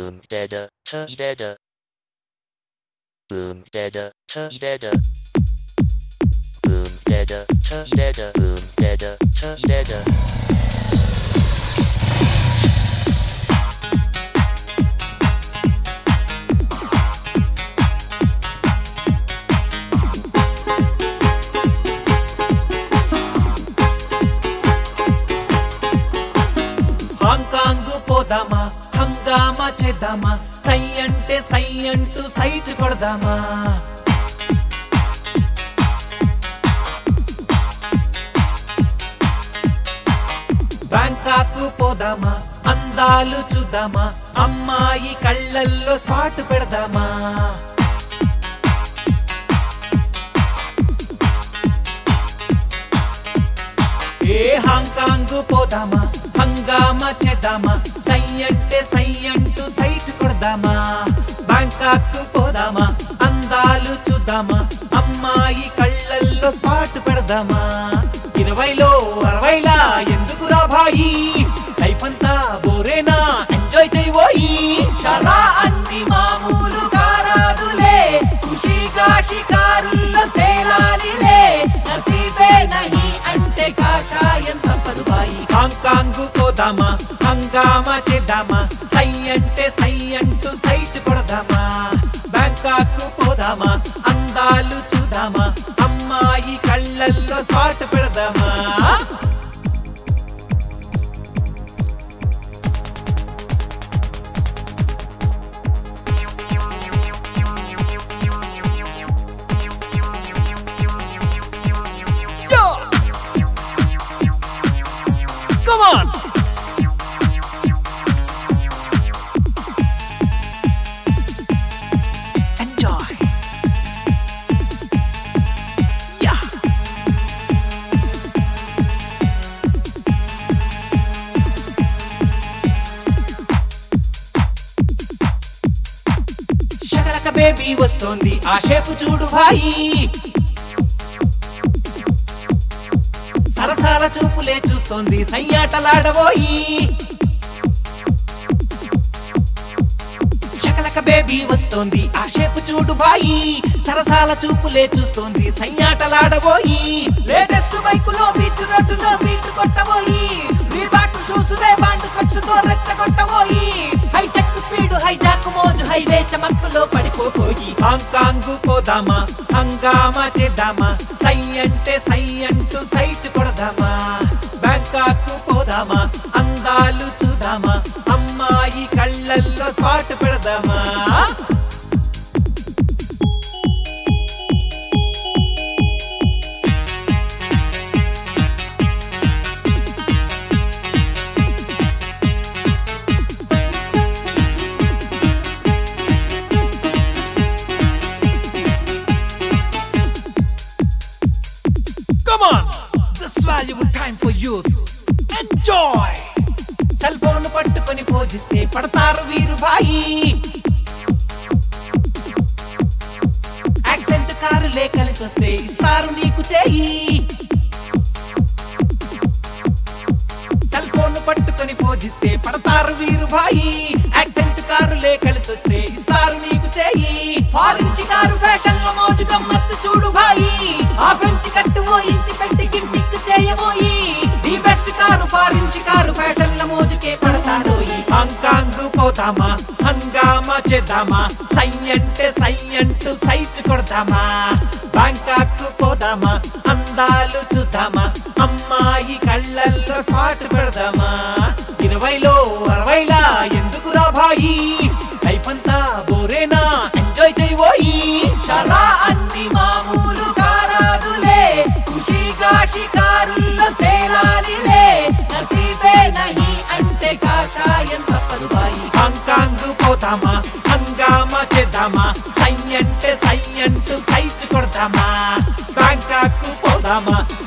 Boom dada ta dada. Boom dada ta dada. Boom dada ta dada. Boom dada ta dada. Hong Kong పోదామా హంగామా చేద్దామా సై అంటే సై అంటూ site కొడదామా Bangkok పోదామా అందాలు చూద్దామా అమ్మాయి కళ్ళల్లో స్పాట్ పెడదామా ఏ హాంకాంగ్ పోదామా హంగామా చేద్దామా సై అంటే సై అంటూ సైట్ కొడదామా బ్యాంకాక్ పోదామా అందాలు చూద్దామా అమ్మాయి కళ్ళల్లో స్పాట్ పెడదామా ఇరవైలో అరవైలా ఎందుకురా భాయి లైఫ్ అంతా బోరేనా ఎంజాయ్ చేయబోయి చాలా అన్ని మామూలు కారాదులే ఖుషీగా షికారుల్లో తేలాలిలే నసీబే నహి అంటే కాషాయం తప్పదు బాయి హాంకాంగ్ పోదామా హంగామా చేద్దామా సై అంటే సై అంటూ సైట్ కొడదామా బ్యాంకాక్ పోదామా అందాలు చూద్దామా అమ్మాయి కళ్ళల్లో స్పాట్ పెడదామా Come on! Enjoy! Yeah! Shakalaka baby వస్తోంది ఆ షేపు చూడు భాయి సరసాల చూపులే చూస్తోంది సయ్యాటలాడబోయి శకలక బేబీ వస్తోంది ఆ షేపు చూడు బాయి సరసాల చూపులే చూస్తోంది సయ్యాటలాడబోయి లేటెస్ట్ బైకులో బీచ్ రోడ్డులో బీచ్ కొట్టబోయి మీ బాటు షూస్ రే బాండ్ స్వచ్ఛతో రెచ్చగొట్టబోయి హైటెక్ స్పీడ్ హైజాక్ మోజు హైవే చమక్కులో పడిపోయి హాంకాంగ్ పోదామా హంగామా చేద్దామా సై అంటే సై అంటూ సైట్ కొడదామా బ్యాంకాక్ పోదామా అందాలు చూద్దామా అమ్మాయి కళ్ళల్లో స్పాట్ పెడదామా Come on! This valuable time for youth. Enjoy! Cell phone పట్టుకొని పోజిస్తే పడతారు వీరు భాయి యాక్సెంట్ కారులే కలిసి వస్తే ఇస్తారు నీకు చేయి సెల్ ఫోన్ పట్టుకొని పోజిస్తే పడతారు వీరు భాయి యాక్సెంట్ కారులే కలిసి వస్తే ఇస్తారు నీకు చేయి ఫారెన్ కారు ఫ్యాషన్ లో మోజు గమ్మత్తు చూడు భాయి ఆ ఫ్రెంచ్ కట్టు ఓ ఇంచి పెట్టి గిమ్మిక్ చేయబోయి the best car foreign car fashion లో మోజుకే పడతారు హాంకాంగ్ పోతామా హంగామా చేద్దామా సై అంటే సై అంటూ సైట్ కొడదామా బ్యాంకాక్ పోదామా అందాలు చూద్దామా అమ్మాయి కళ్ళల్లో స్పాట్ పెడదామా ఇరవైలో అరవైలా ఎందుకురా భాయి లైఫ్ అంతా బోరేనా ఎంజాయ్ చేయబోయి చాలా అన్ని మామూలు కారాదులే ఖుషీగా షికారుల్లో తేలాలిలే నసీబే నహి అంటే కాషాయం తప్పదు బాయి హాంకాంగ్ పోతామా హంగామా చేద్దామా సై అంటే సై అంటూ సైట్ కొడతామా బ్యాంకాక్ పోదామా